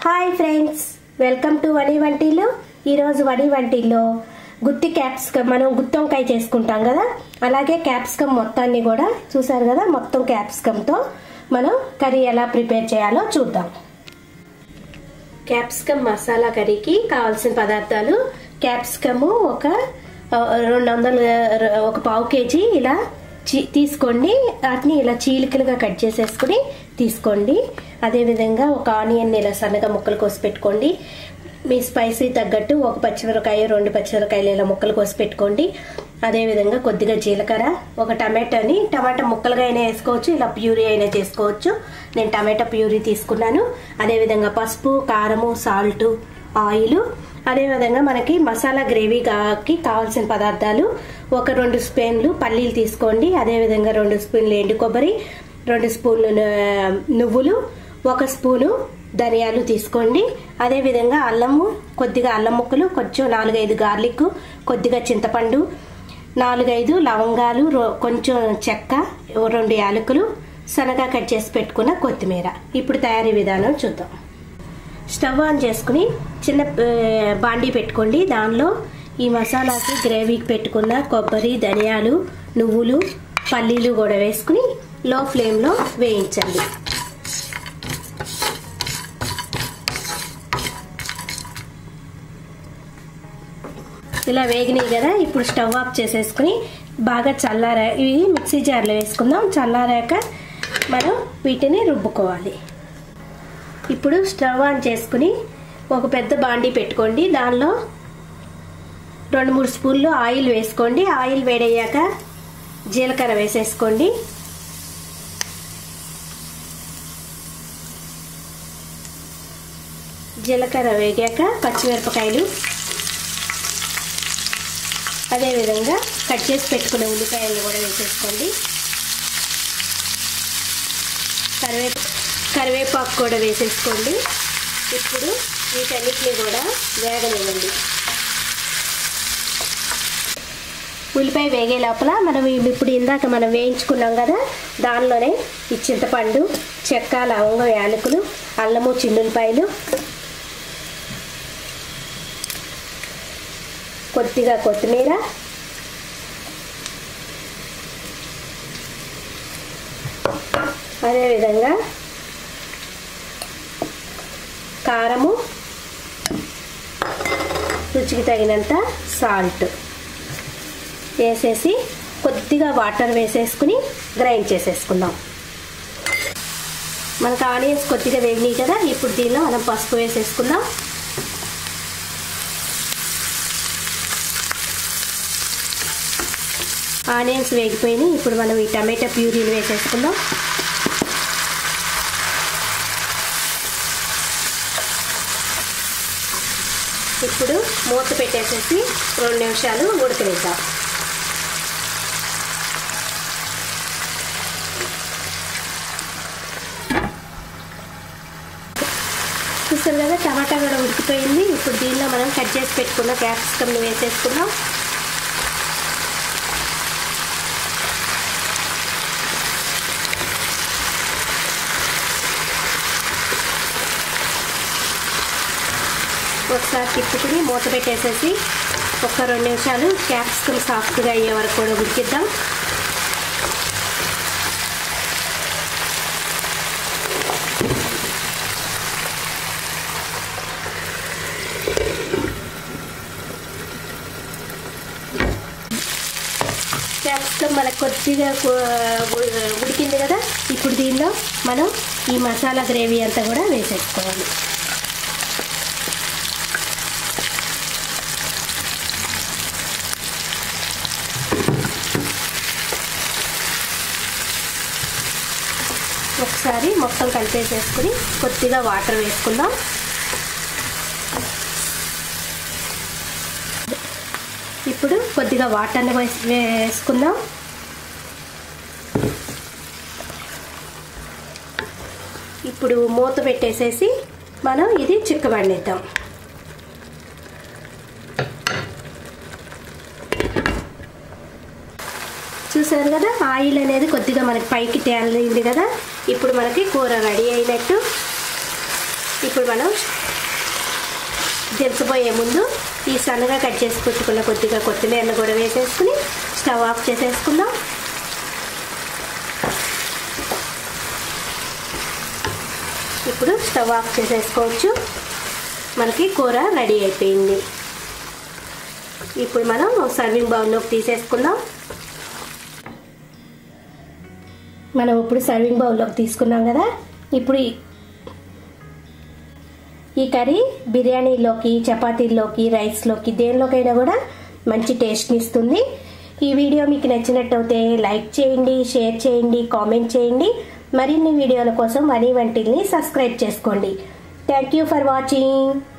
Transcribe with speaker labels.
Speaker 1: hi friends welcome to వడి వంటిల్లు ఈరోజు వడి వంటిల్లో గుత్తి క్యాప్సికమ్ మనం గుత్తి వంకాయ చేసుకుంటాం కదా అలాగే క్యాప్సికమ్ మొత్తాన్ని కూడా చూసారు కదా మొత్తం క్యాప్సికమ్తో మనం కర్రీ ఎలా ప్రిపేర్ చేయాలో చూద్దాం క్యాప్సికమ్ మసాలా కర్రీకి కావాల్సిన పదార్థాలు క్యాప్సికము ఒక ఆ, రెండు వందల ఒక పావు కేజీ ఇలా చీ తీసుకోండి వాటిని ఇలా చీలికలుగా కట్ చేసేసుకుని తీసుకోండి అదేవిధంగా ఒక ఆనియన్ ఇలా సన్నగా ముక్కలు కోసి పెట్టుకోండి మీ స్పైసీ తగ్గట్టు ఒక పచ్చిమిరకాయ రెండు పచ్చిమిరకాయలు ఇలా ముక్కలు కోసి పెట్టుకోండి అదేవిధంగా కొద్దిగా జీలకర్ర ఒక టమాటాని టమాటా ముక్కలుగా అయినా వేసుకోవచ్చు ఇలా ప్యూరీ అయినా చేసుకోవచ్చు నేను టమాటా ప్యూరీ తీసుకున్నాను అదేవిధంగా పసుపు కారము సాల్ట్ ఆయిల్ అదేవిధంగా మనకి మసాలా గ్రేవీకి కావాల్సిన పదార్థాలు ఒక రెండు స్పూన్లు పల్లీలు తీసుకోండి అదేవిధంగా రెండు స్పూన్లు ఎండు కొబ్బరి రెండు స్పూన్లు ను- నువ్వులు ఒక స్పూను ధనియాలు తీసుకోండి అదేవిధంగా అల్లము కొద్దిగా అల్లం ముక్కలు కొంచెం నాలుగైదు గార్లిక్ కొద్దిగా చింతపండు నాలుగైదు లవంగాలు రో- కొంచెం చెక్క ఓ రెండు యాలకులు సన్నగా కట్ చేసి పెట్టుకున్న కొత్తిమీర ఇప్పుడు తయారీ విధానం చూద్దాం స్టవ్ ఆన్ చేసుకుని చిన్న ఆ, బాండీ పెట్టుకోండి దానిలో ఈ మసాలాకి గ్రేవీకి పెట్టుకున్న కొబ్బరి ధనియాలు నువ్వులు పల్లీలు కూడా వేసుకుని లో ఫ్లేమ్లో వేయించండి ఇలా వేగినాయి కదా ఇప్పుడు స్టవ్ ఆఫ్ చేసేసుకుని బాగా చల్లారా ఇవి మిక్సీ జార్లో వేసుకుందాం చల్లారాక మనం వీటిని రుబ్బుకోవాలి ఇప్పుడు స్టవ్ ఆన్ చేసుకుని ఒక పెద్ద బాండీ పెట్టుకోండి దానిలో రెండు మూడు స్పూన్లు ఆయిల్ వేసుకోండి ఆయిల్ వేడయ్యాక జీలకర్ర వేసేసుకోండి జీలకర్ర వేగాక పచ్చిమిరపకాయలు అదేవిధంగా కట్ చేసి పెట్టుకున్న ఉల్లిపాయలు కూడా వేసేసుకోండి కరివే కరివేపాకు కూడా వేసేసుకోండి ఇప్పుడు వీటన్నిటిని కూడా వేగనివ్వండి ఉల్లిపాయ వేగే లోపల మనం ఇవి ఇప్పుడు ఇందాక మనం వేయించుకున్నాం కదా దానిలోనే ఈ చింతపండు చెక్క లవంగం యాలకులు అల్లము చిన్నులపాయలు కొద్దిగా కొత్తిమీర అదేవిధంగా కారము రుచికి తగినంత సాల్ట్ వేసేసి కొద్దిగా వాటర్ వేసేసుకుని గ్రైండ్ చేసేసుకుందాం మనకు ఆనియన్స్ కొద్దిగా వేగినాయి కదా ఇప్పుడు దీనిలో మనం పసుపు వేసేసుకుందాం ఆనియన్స్ వేగిపోయినాయి ఇప్పుడు మనం ఈ టమాటా ప్యూరీని వేసేసుకుందాం ఇప్పుడు మూత పెట్టేసేసి రెండు నిమిషాలు ఉడకనిద్దాం చూస్తారు కదా టమాటా కూడా ఉడికిపోయింది ఇప్పుడు దీనిలో మనం కట్ చేసి పెట్టుకున్న క్యాప్సికమ్ని వేసేసుకుందాం ఒకసారి తిప్పుకుని మూత పెట్టేసేసి ఒక రెండు నిమిషాలు క్యాప్సికమ్ సాఫ్ట్గా అయ్యే వరకు కూడా ఉడికిద్దాం క్యాప్సికమ్ మనకు కొద్దిగా కు- ఉ- ఉడికింది కదా ఇప్పుడు దీనిలో మనం ఈ మసాలా గ్రేవీ అంతా కూడా వేసేసుకోవాలి ఒకసారి మొత్తం కలిపేసేసుకుని కొద్దిగా వాటర్ వేసుకుందాం ఇప్పుడు కొద్దిగా వాటర్ని వేస్- వేసుకుందాం ఇప్పుడు మూత పెట్టేసేసి మనం ఇది చిక్కబడిద్దాం చూసారు కదా ఆయిల్ అనేది కొద్దిగా మనకి పైకి తేలింది కదా ఇప్పుడు మనకి కూర రెడీ అయినట్టు ఇప్పుడు మనం దించబోయే ముందు ఈ సన్నగా కట్ చేసి పెట్టుకున్న కొద్దిగా కొత్తిమీరను కూడా వేసేసుకుని స్టవ్ ఆఫ్ చేసేసుకుందాం ఇప్పుడు స్టవ్ ఆఫ్ చేసేసుకోవచ్చు మనకి కూర రెడీ అయిపోయింది ఇప్పుడు మనం సర్వింగ్ బౌల్లోకి తీసేసుకుందాం మనం ఇప్పుడు సర్వింగ్ బౌల్లోకి తీసుకున్నాం కదా ఇప్పుడు ఈ కర్రీ బిర్యానీలోకి చపాతీల్లోకి రైస్లోకి దేనిలోకైనా కూడా మంచి టేస్ట్ని ఇస్తుంది ఈ వీడియో మీకు నచ్చినట్టయితే లైక్ చేయండి షేర్ చేయండి కామెంట్ చేయండి మరిన్ని వీడియోల కోసం వనీ వంటిల్ని సబ్స్క్రైబ్ చేసుకోండి థ్యాంక్ యూ ఫర్ వాచింగ్